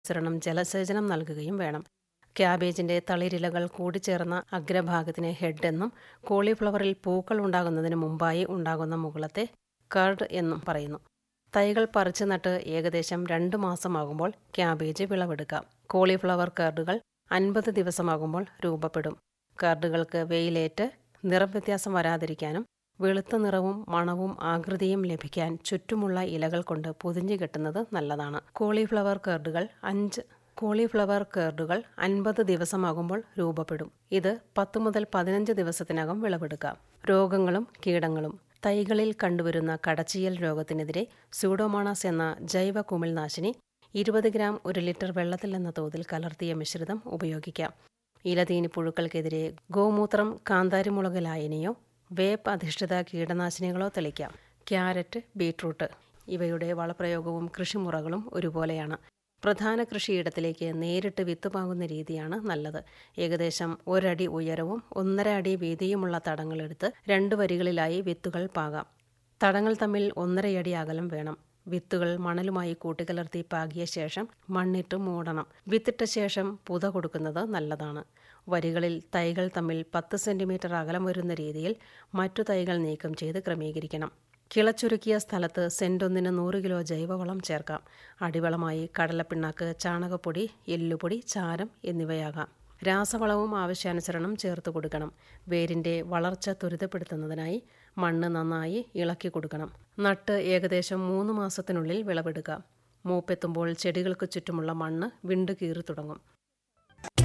അനുസരണം ജലസേചനം നൽകുകയും വേണം ക്യാബേജിന്റെ തളിരിലകൾ കൂടിച്ചേർന്ന അഗ്രഭാഗത്തിന് ഹെഡ് എന്നും കോളിഫ്ലവറിൽ പൂക്കൾ ഉണ്ടാകുന്നതിന് മുമ്പായി ഉണ്ടാകുന്ന മുകളത്തെ കർഡ് എന്നും പറയുന്നു തൈകൾ പറിച്ചു നട്ട് ഏകദേശം രണ്ട് മാസമാകുമ്പോൾ ക്യാബേജ് വിളവെടുക്കാം കോളിഫ്ലവർ കർഡുകൾ അൻപത് ദിവസമാകുമ്പോൾ രൂപപ്പെടും കർഡുകൾക്ക് വെയിലേറ്റ് നിറം വ്യത്യാസം വരാതിരിക്കാനും വെളുത്ത നിറവും മണവും ആകൃതിയും ലഭിക്കാൻ ചുറ്റുമുള്ള ഇലകൾ കൊണ്ട് പൊതിഞ്ഞു കെട്ടുന്നത് നല്ലതാണ് കോളിഫ്ലവർ കർഡുകൾ അഞ്ച് കോളിഫ്ലവർ കർഡുകൾ അൻപത് ദിവസമാകുമ്പോൾ രൂപപ്പെടും ഇത് പത്ത് മുതൽ പതിനഞ്ച് ദിവസത്തിനകം വിളവെടുക്കാം രോഗങ്ങളും കീടങ്ങളും തൈകളിൽ കണ്ടുവരുന്ന കടച്ചിയൽ രോഗത്തിനെതിരെ സ്യൂഡോമോണാസ് എന്ന ജൈവ കുമിൾനാശിനി ഇരുപത് ഗ്രാം ഒരു ലിറ്റർ വെള്ളത്തിൽ എന്ന തോതിൽ കലർത്തിയ മിശ്രിതം ഉപയോഗിക്കാം ഇലതീനി പുഴുക്കൾക്കെതിരെ ഗോമൂത്രം കാന്താരിമുളക് ലായനിയോ വേപ്പ് അധിഷ്ഠിത കീടനാശിനികളോ തെളിക്കാം ക്യാരറ്റ് ബീട്രൂട്ട് ഇവയുടെ വളപ്രയോഗവും കൃഷിമുറകളും ഒരുപോലെയാണ് പ്രധാന കൃഷിയിടത്തിലേക്ക് നേരിട്ട് വിത്ത് പാകുന്ന രീതിയാണ് നല്ലത് ഏകദേശം ഒരടി ഉയരവും ഒന്നര അടി വീതിയുമുള്ള തടങ്ങളെടുത്ത് രണ്ട് വരികളിലായി വിത്തുകൾ പാകാം തടങ്ങൾ തമ്മിൽ ഒന്നരയടി അകലം വേണം വിത്തുകൾ മണലുമായി കൂട്ടിക്കലർത്തി പാകിയ ശേഷം മണ്ണിട്ട് മൂടണം വിത്തിട്ട ശേഷം പുത കൊടുക്കുന്നത് നല്ലതാണ് വരികളിൽ തൈകൾ തമ്മിൽ പത്ത് സെന്റിമീറ്റർ അകലം വരുന്ന രീതിയിൽ മറ്റു തൈകൾ നീക്കം ചെയ്ത് ക്രമീകരിക്കണം കിളച്ചുരുക്കിയ സ്ഥലത്ത് സെന്റൊന്നിന് നൂറ് കിലോ ജൈവവളം ചേർക്കാം അടിവളമായി കടലപ്പിണ്ണാക്ക് ചാണകപ്പൊടി എല്ലുപൊടി ചാരം എന്നിവയാകാം രാസവളവും ആവശ്യാനുസരണം ചേർത്ത് കൊടുക്കണം വേരിൻ്റെ വളർച്ച ത്വരിതപ്പെടുത്തുന്നതിനായി മണ്ണ് നന്നായി ഇളക്കി കൊടുക്കണം നട്ട് ഏകദേശം മൂന്ന് മാസത്തിനുള്ളിൽ വിളവെടുക്കാം മൂപ്പെത്തുമ്പോൾ ചെടികൾക്ക് ചുറ്റുമുള്ള മണ്ണ് വിണ്ടു കീറി തുടങ്ങും